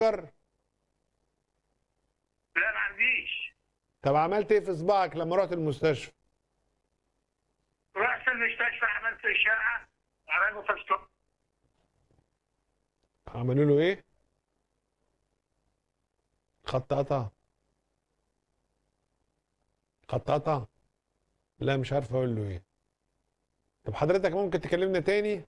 سكر لا ما عنديش طب عملت ايه في صباعك لما رحت المستشفى رحت المستشفى عملت اشعه عملوا فحص عملوا له ايه خط قطع خط قطع لا مش عارف اقول له ايه طب حضرتك ممكن تكلمنا تاني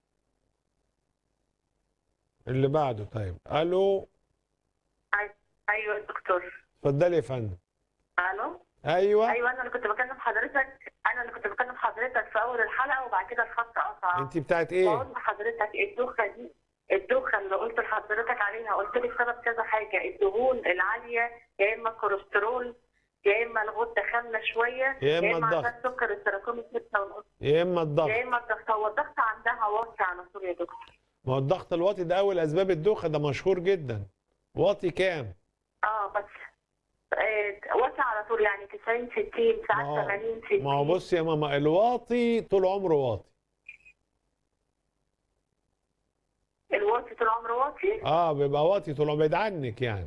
اللي بعده طيب الو ايوه يا دكتور اتفضلي يا فندم الو ايوه ايوه انا اللي كنت بكلم حضرتك انا اللي كنت بكلم حضرتك في اول الحلقه وبعد كده الخط قطع انت بتاعت ايه بقول لحضرتك الدوخه دي الدوخه اللي قلت لحضرتك عليها قلت لي السبب كذا حاجه الدهون العاليه يا اما الكوليسترول يا اما الغده خامله شويه يا إما عندها الضغط. السكر التراكمي 6 ونص يا اما الضغط يا اما الضغط هو الضغط عندها واطي على طول يا دكتور ما هو الضغط الواطي ده اول اسباب الدوخه ده مشهور جدا واطي كام اه بس آه واطي على طول يعني 90 60 ما ساعات هو 80 60 ما هو بص يا ماما الواطي طول عمره واطي الواطي طول عمره واطي اه بيبقى واطي طول عمره بعيد عنك يعني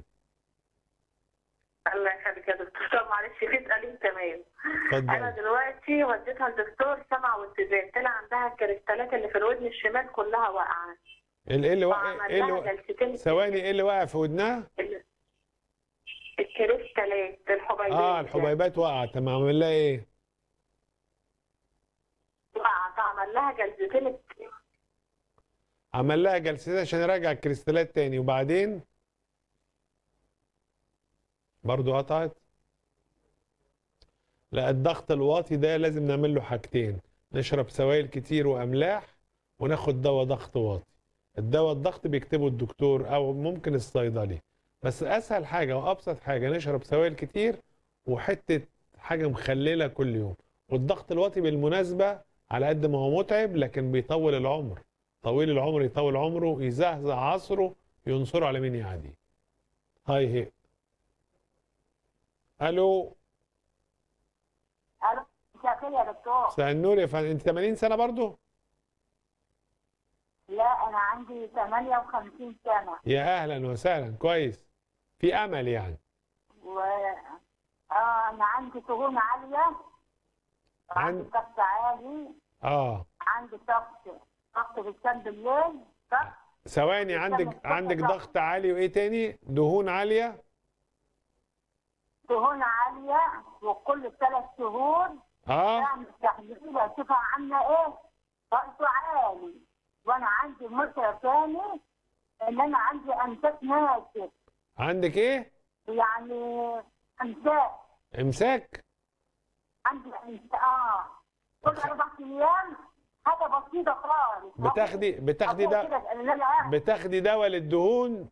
الله يخليك يا دكتور طب معلش في سؤالين تمام انا اتفضل دلوقتي وديتها لدكتور سمع واتزان طلع عندها الكريستالات اللي في الودن الشمال كلها واقعه ايه اللي واقع وعمل ايه اللي لها واقع جلستين ثواني ايه اللي واقع في ودنها ال- الكريستالات الحبيبات اه الحبيبات واقعه تمام عمل لها ايه واقعه فعمل لها جلستين عمل لها جلسات عشان يراجع الكريستالات تاني وبعدين برضو قطعت لا الضغط الواطي ده لازم نعمل له حاجتين نشرب سوائل كتير واملاح وناخد دواء ضغط واطي الدواء الضغط بيكتبه الدكتور او ممكن الصيدلي بس اسهل حاجه وابسط حاجه نشرب سوائل كتير وحته حاجه مخلله كل يوم والضغط الواطي بالمناسبه على قد ما هو متعب لكن بيطول العمر طويل العمر يطول عمره يزهزه عصره ينصره على مين يعدي هاي هي الو الو مساء الخير يا دكتور مساء النور يا فندم انت 80 سنه برضو لا انا عندي 58 سنه يا اهلا وسهلا كويس في امل يعني و اه انا عندي دهون عاليه عندي عن- ضغط عالي اه عندي ضغط ضغط بالكام بالليل ضغط ثواني عندك عندك ضغط عالي وايه تاني دهون عاليه دهون عاليه وكل ثلاث شهور اه بعمل تحليل اشوفها عامله ايه ضغطه عالي وانا عندي مشكله تاني ان انا عندي امساك ناشف عندك ايه يعني امساك امساك عندي اه كل اربع ايام حاجه بسيطه خالص بتاخدي بتاخدي أقول ده كده ان انا بتاخدي دواء للدهون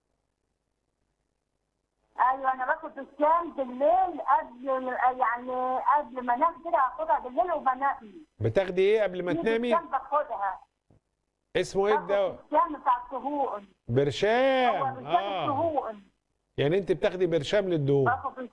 ايوه انا باخد بالشام بالليل قبل يعني قبل ما انام كده اخدها بالليل وبنام بتاخدي ايه قبل ما في تنامي بالشام باخدها اسمه ايه باخد الدواء بالشام بتاع الدهون هو برشام بالشام اه الدهون يعني انت بتاخدي برشام للدهون باخد بال-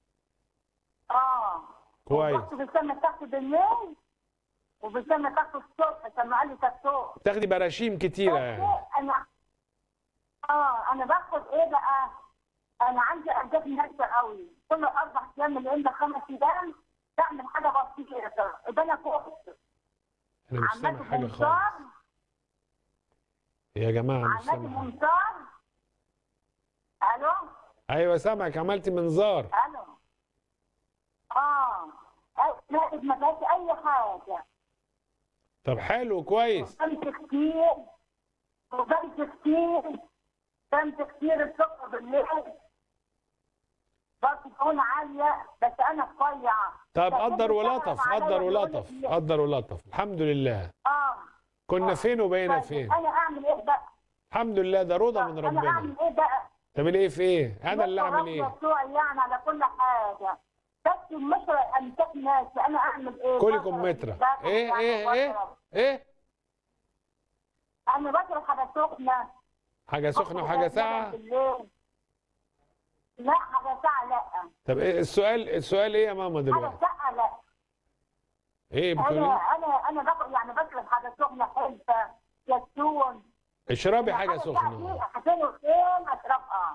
اه كويس باخد بالشام بتاعته بالليل وبالشام بتاعته الصبح كما قال لي الصبح بتاخدي براشيم كتيره يعني انا اه انا باخد ايه بقى انا عندي اهداف ناشفه قوي كل اربع ايام من عند خمس ايام بعمل حاجه بسيطه يبقى انا كويس انا مش عملت سامع حاجه خالص منظار يا جماعه مش عملت سامع حاجة. منظار الو ايوه سامعك عملت منظار الو اه أي- لا ما فيهاش اي حاجه طب حلو كويس بمشي كتير وبمشي كتير بمشي كتير الصبح بالليل ضغط دهون عالية بس أنا رفيعة طب بس قدر أنت ولطف تعرف عليا قدر بيقول ولطف لك إيه؟ قدر ولطف الحمد لله آه كنا آه. فين وبقينا طيب، فين أنا أعمل إيه بقى؟ الحمد لله ده رضا من أنا ربنا أعمل إيه بقى؟ تعمل ايه في ايه انا اللي اعمل ايه بتوعي يعني على كل حاجة بس المشرع أمسك ناسي أنا أعمل إيه؟ كلي بشرب كمثرى باكل ايه يعني ايه ايه بشرب. ايه أنا بشرب حاجة سخنة حاجه سخنه وحاجه ساقعه بالليل. لا حاجة ساقعة لا طب ايه السؤال السؤال ايه يا ماما حاجة دلوقتي ساقعة لا ايه بتقولي انا إيه؟ انا انا باكل يعني بشرب حاجه سخنه حلفه يسون اشربي حاجه سخنه عشان فين اشربها